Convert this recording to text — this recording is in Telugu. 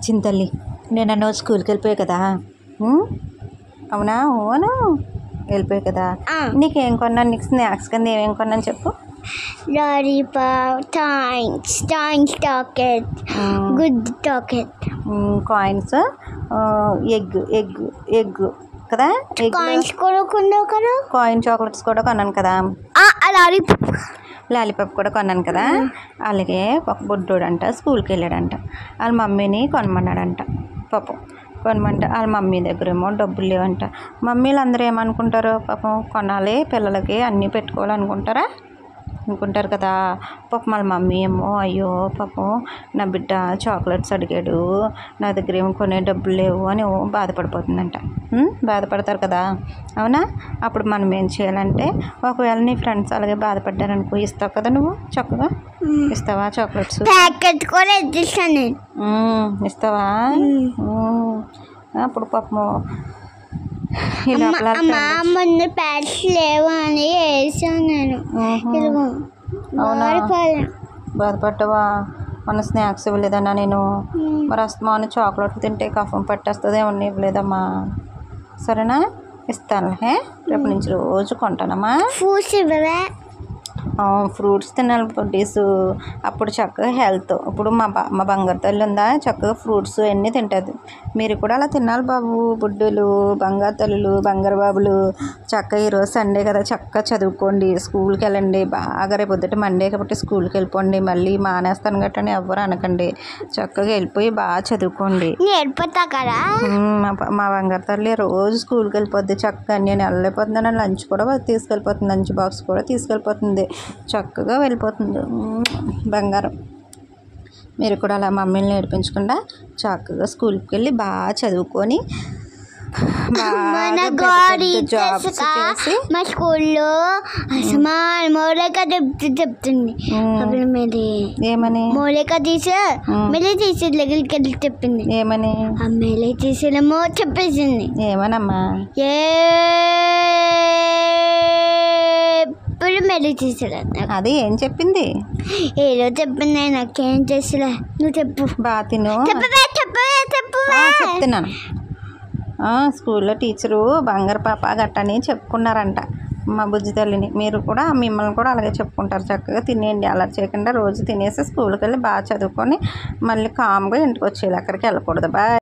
ఇచ్చింది తల్లి నేను అన్న స్కూల్కి వెళ్ళిపోయావు కదా ఉం? అవునా ఓను వెళ్ళిపోయావు కదా ఆ. నీకేం కొన్నాను నీకు స్నాక్స్ కింద ఏమేం కొన్నాను చెప్పు లాలీపాప్ థ్యాంక్స్ థ్యాంక్స్ టాకెట్ గుడ్ టాకెట్ కాయిన్స్ ఎగ్ ఎగ్ ఎగ్ కదా ఎగ్ కాయిన్స్ కూడా కొన్నావు కదా కాయిన్ చాక్లెట్స్ కూడా కొన్నాను కదా ఆ లాలీపాప్ లాలీపాప్ కూడా కొన్నాను కదా అలాగే ఒక బుడ్డోడు అంట స్కూల్కి వెళ్ళాడంట వాళ్ళ మమ్మీని కొనమన్నాడంట పాపం కొనమంటే వాళ్ళ మమ్మీ దగ్గర ఏమో డబ్బులు లేవంట మమ్మీలు అందరూ ఏమనుకుంటారు పాపం కొనాలి పిల్లలకి అన్నీ పెట్టుకోవాలనుకుంటారా అనుకుంటారు కదా పాపం వాళ్ళ మమ్మీ ఏమో అయ్యో పాపం నా బిడ్డ చాక్లెట్స్ అడిగాడు నా దగ్గర ఏమో కొనే డబ్బులు లేవు అని ఓ బాధపడిపోతుందంట ఉం? బాధపడతారు కదా అవునా అప్పుడు మనం ఏం చేయాలంటే ఒకవేళ నీ ఫ్రెండ్స్ అలాగే బాధపడ్డారనుకో ఇస్తావు కదా నువ్వు చక్కగా ఇస్తావా చాక్లెట్స్ ప్యాకెట్ కూడా ఎత్తిస్తాను నేను ఉం, ఇస్తావా ఉం. అప్పుడు పాపము ఇలా అమ్మ అమ్మ ముందు ప్యాకెట్స్ లేవు అని వేసాను నేను ఇదిగో అవునా? మారిపోయాను బాధపడ్డావా మన స్నాక్స్ ఇవ్వలేదన్నా నేను మరి అస్తమాను చాక్లెట్లు తింటే కఫం పట్టేస్తుంది ఏమన్నా ఇవ్వలేదమ్మా సరేనా ఇస్తాను హే రేపు నుంచి రోజు కొంటానమ్మా ఫ్రూట్స్ ఇవ్వవే ఫ్రూట్స్ తినాలి పొడ్డీస్ అప్పుడు చక్కగా హెల్త్ ఇప్పుడు మా బా మా బంగారు తల్లి ఉందా చక్కగా ఫ్రూట్స్ అన్నీ తింటుంది మీరు కూడా అలా తినాలి బాబు బుడ్డులు బంగారు తల్లులు బంగారు బాబులు చక్కగా ఈరోజు సండే కదా చక్కగా చదువుకోండి స్కూల్కి వెళ్ళండి బాగా రేపు పొద్దుట మండే కాబట్టి స్కూల్కి వెళ్ళిపోండి మళ్ళీ మానేస్తాను గట్టని ఎవ్వరు అనకండి చక్కగా వెళ్ళిపోయి బాగా చదువుకోండి నేర్పుతా కదా మ్మ్. మా ప- మా బంగారు తల్లి రోజు స్కూల్కి వెళ్ళిపోద్ది చక్కగా నేను వెళ్ళలేకపోతున్నాను లంచ్ కూడా తీసుకెళ్ళిపోతుంది లంచ్ బాక్స్ కూడా తీసుకెళ్ళిపోతుంది చక్కగా వెళ్ళిపోతుంది మ్మ్. బంగారం మీరు కూడా అలా మమ్మల్ని నేర్పించకుండా చక్కగా స్కూల్కి వెళ్ళి బాగా చదువుకొని మన బాగా పెద్ద గాడి పెద్ద జాబ్స్ తెలుసుకా? చేసి మా స్కూల్లో అసమాన్ మౌలిక చెప్తూ చెప్తుంది మ్మ్. అప్పుడు మరి ఏమని మౌలిక టీచర్ మ్మ్. మళ్ళీ టీచర్ దగ్గరికి వెళ్ళి చెప్పింది ఏమని ఆ మేలే టీచర్ ఏమో చెప్పేసింది ఏమనమ్మా ఏ ఎప్పుడు మెల్లి టీచర్ అన్నారు అది ఏం చెప్పింది ఏదో చెప్పింది నాకేం చేసిలే నువ్వు చెప్పు బాగా తిను చెప్పవే చెప్పవే చెప్పవే ఆ, చెప్తున్నాను ఆ, స్కూల్లో టీచరు బంగారు పాప గట్టని చెప్పుకున్నారంట మా బుజ్జి తల్లిని మీరు కూడా మిమ్మల్ని కూడా అలాగే చెప్పుకుంటారు చక్కగా తినేయండి అలా చేయకుండా రోజు తినేసి స్కూల్కి వెళ్ళి బాగా చదువుకొని మళ్ళీ కామ్గా ఇంటికి వచ్చేయాలి అక్కడికి వెళ్ళకూడదు బాయ్